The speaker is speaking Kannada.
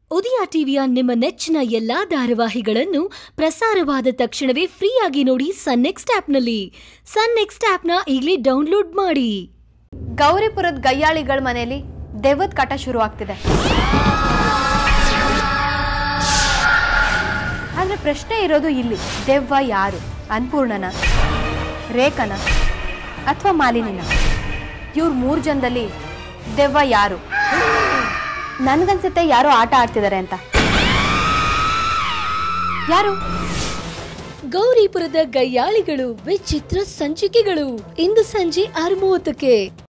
ಉದಯ ಟಿವಿಯ ನಿಮ್ಮ ನೆಚ್ಚಿನ ಎಲ್ಲಾ ಧಾರಾವಾಹಿಗಳನ್ನು ಪ್ರಸಾರವಾದ ತಕ್ಷಣವೇ ಫ್ರೀಯಾಗಿ ನೋಡಿ ಸನ್ ನೆಕ್ಸ್ಟ್ ಆಪ್ನಲ್ಲಿ ಸನ್ ನೆಕ್ಸ್ಟ್ ಆಪ್ನ ಈಗಲೇ ಡೌನ್ಲೋಡ್ ಮಾಡಿ ಗೌರಿಪುರದ ಗಯ್ಯಾಳಿಗಳ ಮನೆಯಲ್ಲಿ ದೆವ್ವದ ಕಾಟ ಶುರು ಆಗ್ತಿದೆ ಆದ್ರೆ ಪ್ರಶ್ನೆ ಇರೋದು ಇಲ್ಲಿ ದೆವ್ವ ಯಾರು ಅನ್ಪೂರ್ಣನ ರೇಖನ ಅಥವಾ ಮಾಲಿನಿನ ಇವ್ರ ಮೂರು ಜನದಲ್ಲಿ ದೆವ್ವ ಯಾರು ನನ್ಗನ್ಸುತ್ತೆ ಯಾರೋ ಆಟ ಆಡ್ತಿದ್ದಾರೆ ಅಂತ ಯಾರು ಗೌರಿಪುರದ ಗಯ್ಯಾಳಿಗಳು ವಿಚಿತ್ರ ಸಂಚಿಕೆಗಳು ಇಂದು ಸಂಜೆ ಆರು ಮೂವತ್ತಕ್ಕೆ